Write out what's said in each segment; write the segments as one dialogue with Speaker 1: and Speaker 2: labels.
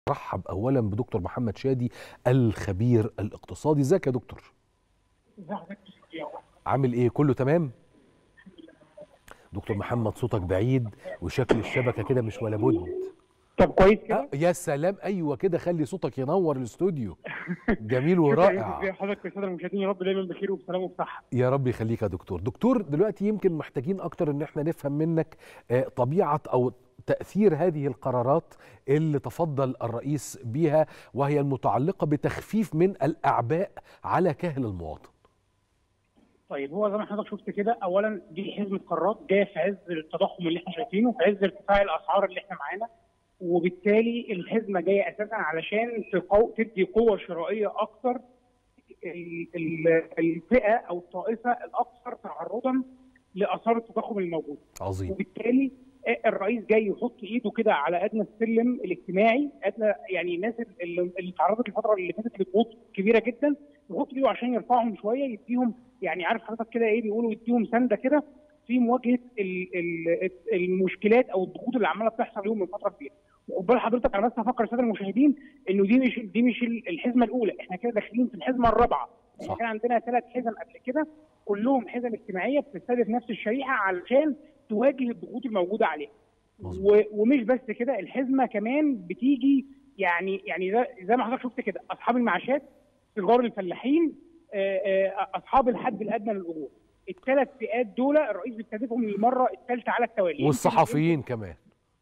Speaker 1: رحب اولا بدكتور محمد شادي الخبير الاقتصادي ازيك يا دكتور عامل ايه كله تمام دكتور محمد صوتك بعيد وشكل الشبكه كده مش ولا بد
Speaker 2: طب كويس
Speaker 1: آه
Speaker 2: كده
Speaker 1: يا سلام ايوه كده خلي صوتك ينور الاستوديو جميل ورائع
Speaker 2: ازي حضرتك يا الساده المشاهدين يا رب دايما بخير وبسلامه وبصحه
Speaker 1: يا رب يخليك يا دكتور دكتور دلوقتي يمكن محتاجين اكتر ان احنا نفهم منك آه، طبيعه او تاثير هذه القرارات اللي تفضل الرئيس بها وهي المتعلقه بتخفيف من الاعباء على كاهل المواطن
Speaker 2: طيب هو زي ما حضرتك شفت كده اولا دي حزمه قرارات جايه في عز التضخم اللي احنا شايفينه في عز ارتفاع الاسعار اللي احنا معانا وبالتالي الحزمه جايه اساسا علشان تقو... تدي قوه شرائيه اكثر ال- ال- الفئه او الطائفه الاكثر تعرضا لاثار التضخم الموجود
Speaker 1: عظيم
Speaker 2: وبالتالي الرئيس جاي يحط ايده كده على ادنى السلم الاجتماعي ادنى يعني الناس اللي اللي تعرضت الفتره اللي فاتت لضغوط كبيره جدا يحط ايده عشان يرفعهم شويه يديهم يعني عارف حضرتك كده ايه بيقولوا يديهم سنده كده في مواجهه ال- ال- المشكلات او الضغوط اللي عماله بتحصل لهم من فتره كبيره وخد بال حضرتك انا بس هفكر الساده المشاهدين انه دي مش دي مش الحزمه الاولى احنا كده داخلين في الحزمه الرابعه احنا
Speaker 1: صح.
Speaker 2: كان عندنا ثلاث حزم قبل كده كلهم حزم اجتماعيه بتستهدف نفس الشريحه علشان تواجه الضغوط الموجوده عليها
Speaker 1: مظبوط.
Speaker 2: و- ومش بس كده الحزمه كمان بتيجي يعني يعني زي- زي ما حضرتك شفت كده اصحاب المعاشات صغار الفلاحين آه، آه، اصحاب الحد الادنى للاجور الثلاث فئات دول الرئيس بيستهدفهم للمره الثالثه على التوالي
Speaker 1: والصحفيين كمان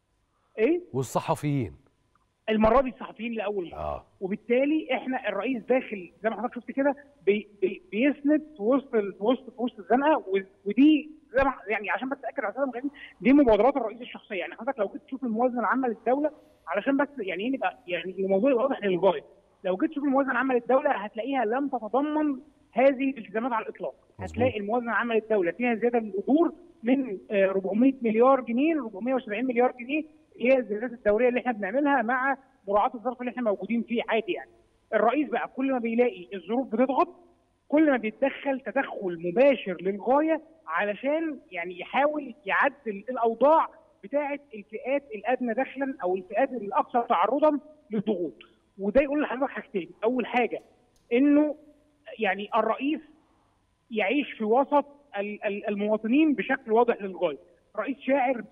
Speaker 2: ايه
Speaker 1: والصحفيين
Speaker 2: المره دي الصحفيين لاول مره
Speaker 1: اه
Speaker 2: وبالتالي احنا الرئيس داخل زي ما حضرتك شفت كده بي بي بيسند في وسط ال- في وسط في وسط الزنقه و- ودي زي ما يعني عشان بس اكد على الساده المشاهدين دي مبادرات الرئيس الشخصيه يعني حضرتك لو جيت تشوف الموازنه العامه للدوله علشان بس يعني ايه نبقى يعني الموضوع يبقى واضح للغايه لو جيت تشوف الموازنه العامه للدوله هتلاقيها لم تتضمن هذه الالتزامات على الاطلاق
Speaker 1: مظبوط.
Speaker 2: هتلاقي الموازنه العامه للدوله فيها زياده للاجور من آه، 400 مليار جنيه ل 470 مليار جنيه هي الزيادات الدوريه اللي احنا بنعملها مع مراعاه الظرف اللي احنا موجودين فيه عادي يعني الرئيس بقى كل ما بيلاقي الظروف بتضغط كل ما بيتدخل تدخل مباشر للغايه علشان يعني يحاول يعدل الاوضاع بتاعه الفئات الادنى دخلا او الفئات الاكثر تعرضا للضغوط وده يقول لحضرتك حاجتين اول حاجه انه يعني الرئيس يعيش في وسط ال- ال- المواطنين بشكل واضح للغايه رئيس شاعر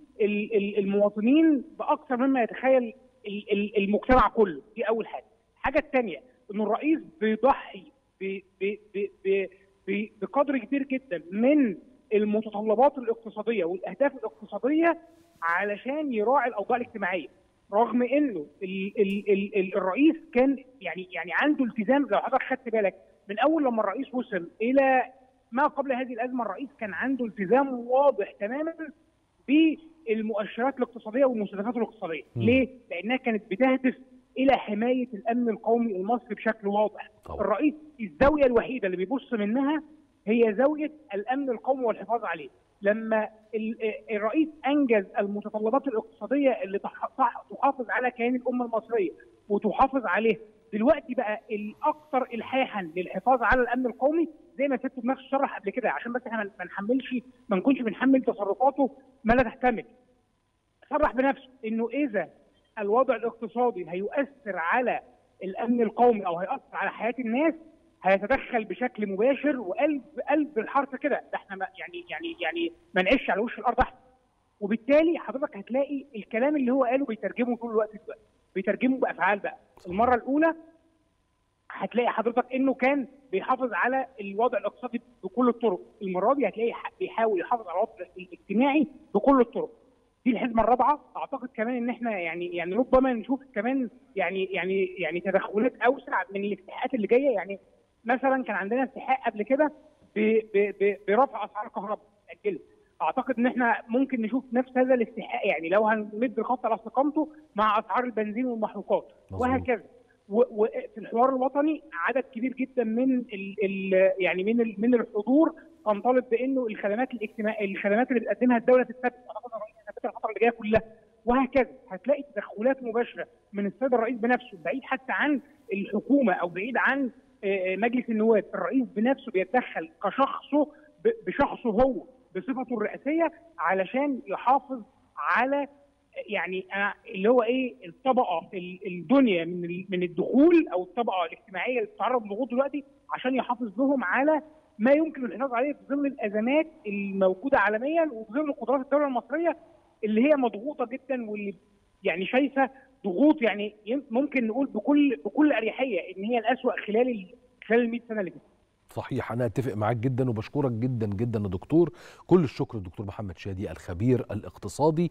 Speaker 2: بالمواطنين باكثر مما يتخيل ال- ال- المجتمع كله دي اول حاجه الحاجه الثانيه انه الرئيس بيضحي ب- ب- ب- ب- ب- بقدر كبير جدا من المتطلبات الاقتصاديه والاهداف الاقتصاديه علشان يراعي الاوضاع الاجتماعيه رغم انه ال ال ال ال الرئيس كان يعني يعني عنده التزام لو حضرتك خدت بالك من اول لما الرئيس وصل الى ما قبل هذه الازمه الرئيس كان عنده التزام واضح تماما بالمؤشرات الاقتصاديه والمستهدفات الاقتصاديه،
Speaker 1: مم.
Speaker 2: ليه؟ لانها كانت بتهدف الى حمايه الامن القومي المصري بشكل واضح.
Speaker 1: طبعا.
Speaker 2: الرئيس الزاويه الوحيده اللي بيبص منها هي زاويه الامن القومي والحفاظ عليه. لما ال- الرئيس انجز المتطلبات الاقتصاديه اللي تح- تح- تحافظ على كيان الامه المصريه وتحافظ عليه دلوقتي بقى الاكثر الحاحا للحفاظ على الامن القومي زي ما سيادته بنفسه شرح قبل كده عشان بس احنا ما- ما نحملش ما نكونش بنحمل تصرفاته ما لا تحتمل. صرح بنفسه انه اذا الوضع الاقتصادي هيؤثر على الامن القومي او هيأثر على حياه الناس هيتدخل بشكل مباشر وقلب قلب الحرف كده ده احنا ما يعني يعني يعني ما نعيش على وش الارض احسن وبالتالي حضرتك هتلاقي الكلام اللي هو قاله بيترجمه طول الوقت دلوقتي بيترجمه بافعال بقى المره الاولى هتلاقي حضرتك انه كان بيحافظ على الوضع الاقتصادي بكل الطرق المره دي هتلاقي ح- بيحاول يحافظ على الوضع الاجتماعي بكل الطرق دي الحزمه الرابعه اعتقد كمان ان احنا يعني يعني ربما نشوف كمان يعني يعني يعني تدخلات اوسع من الافتتاحات اللي جايه يعني مثلا كان عندنا استحقاق قبل كده ب- ب- ب- برفع اسعار الكهرباء اتاجلت اعتقد ان احنا ممكن نشوف نفس هذا الاستحقاق يعني لو هنمد الخط على استقامته مع اسعار البنزين والمحروقات
Speaker 1: مظبوط.
Speaker 2: وهكذا و- وفي الحوار الوطني عدد كبير جدا من ال ال يعني من ال من الحضور كان طالب بانه الخدمات الاجتماعيه الخدمات اللي بتقدمها الدوله تتثبت اعتقد الرئيس هيثبتها الفتره اللي جايه كلها وهكذا هتلاقي تدخلات مباشره من السيد الرئيس بنفسه بعيد حتى عن الحكومه او بعيد عن آه، مجلس النواب الرئيس بنفسه بيتدخل كشخصه ب- بشخصه هو بصفته الرئاسيه علشان يحافظ على يعني أنا اللي هو ايه الطبقه ال- الدنيا من ال- من الدخول او الطبقه الاجتماعيه اللي بتتعرض لضغوط دلوقتي عشان يحافظ لهم على ما يمكن الحفاظ عليه في ظل الازمات الموجوده عالميا وفي ظل قدرات الدوله المصريه اللي هي مضغوطه جدا واللي يعني شايفه ضغوط يعني يم- ممكن نقول بكل بكل اريحيه ان هي الاسوأ خلال ال- خلال ال 100 سنه اللي فاتت
Speaker 1: صحيح انا اتفق معاك جدا وبشكرك جدا جدا يا دكتور كل الشكر للدكتور محمد شادي الخبير الاقتصادي